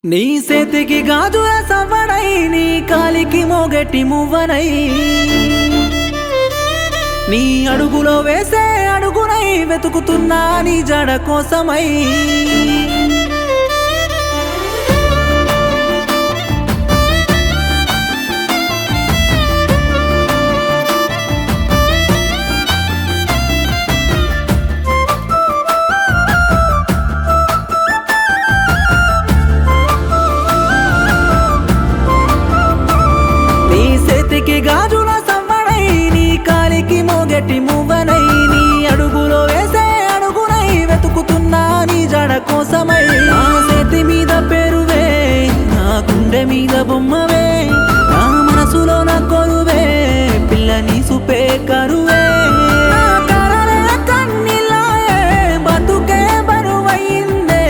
నీ చేతికి గాజుల సవ్వడై నీ కాలికి మోగెట్టి మువ్వనై నీ అడుగులో వేసే అడుగునై వెతుకుతున్నా నీ జడ కోసమై నీ చేతికి గాజుల సవ్వడై నీ కాలికి మోగెట్టి మువ్వనై నీ అడుగులో వేసే అడుగునై వెతుకుతున్నా నీ జడ కోసమై నా చేతి మీద పేరువే నా గుండె మీద బొమ్మవే నా మనసులో నా కొలువే పిల్ల నీ సుపే కరువే నా కలలే కన్నీళ్ళాయే, బతుకే బరువైందే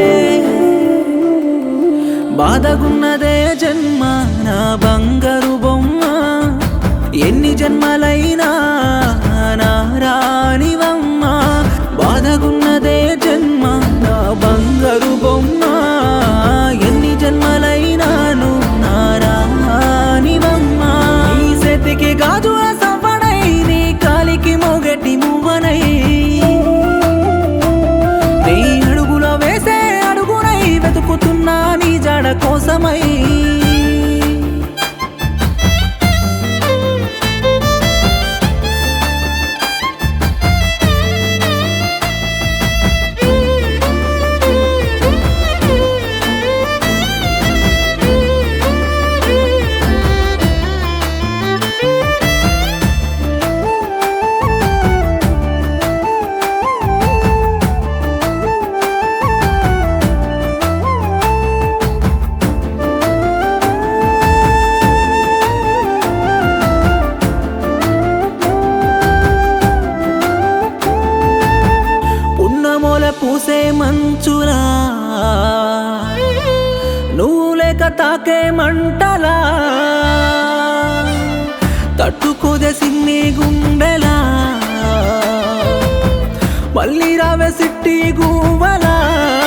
బాధగున్నదే జన్మ నా బంగారు బొమ్మ ఎన్ని జన్మలైనా నా రాణివమ్మ బాధగున్నదే జన్మ నా బంగారు బొమ్మ ఎన్ని జన్మలైనాను నా రాణివమ్మ నీ చేతికి గాజు సవ్వడై నీ కాలికి మొగటి మువ్వనై నీ అడుగులో వేసే అడుగునై వెతుకుతున్నా నీ జాడ కోసమై పున్నమూల పూసే మంచులా నువ్వు లేక తాకే మంటలా తట్టుకోదే సిన్ని గుండెలా మళ్ళీ రావే సిట్టి గువ్వలా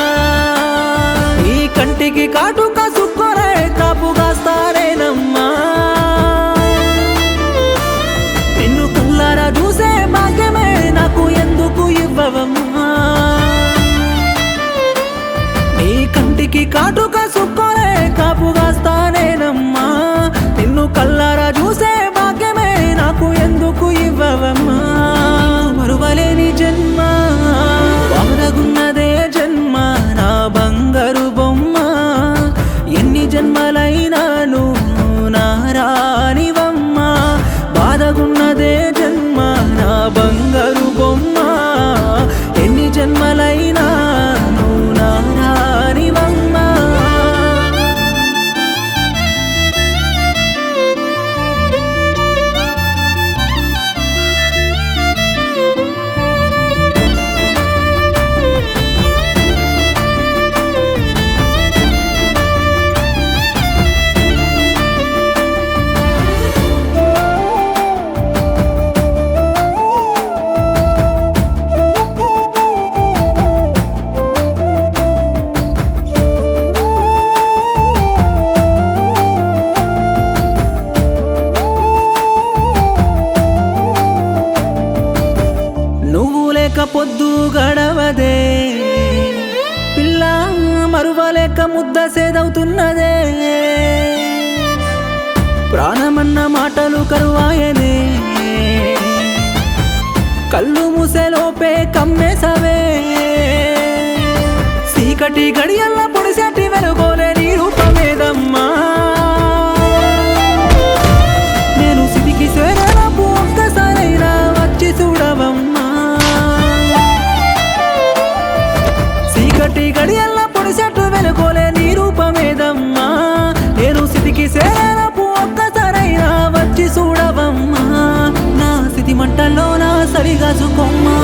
ఈ కంటికి కాటుక సుక్కరే కాపుగాస్తారేనమ్మా నిన్ను కుల్లారా చూసే భాగ్యమే నాకు ఎందుకు ఇవ్వవమ్మా నీ కంటికి కాటుక సుక్కరే కాపుగాస్తానేనమ్మా నిన్ను కల్లారా చూసే భాగ్యమే నాకు ఎందుకు ఇవ్వవమ్మా మరువలేని జన్మ బాధగున్నదే జన్మ నా బంగారు బొమ్మ ఎన్ని జన్మలైనాను నా రానివమ్మ బాధగున్నదే జన్మ నా బంగారు బొమ్మ ఎన్ని జన్మలైనాను నా రానివమ్మ నువ్వు లేక పొద్దు గడవదే పిల్ల మరువలేక ముద్ద సేదవుతున్నదే ప్రాణమన్న మాటలు కరువాయనే కళ్ళు మూసేలోపే కమ్మేసవే చీకటి గడియల్ల పొడిసెట్టి వెలుగోలే నీ రూపమేదమ్మా నేను సిటికి సేరపు ఒక్కసారైనా వచ్చి చూడవమ్మా చీకటి గడియల్ల పొడిసెట్టు వెలుగోలే నీ రూపమేదమ్మా నేను సిటికి సేరపు ఒక్కసారైనా వచ్చి చూడవమ్మా నా సిటి మంటల్లో నా సరిగా సుకొమ్మా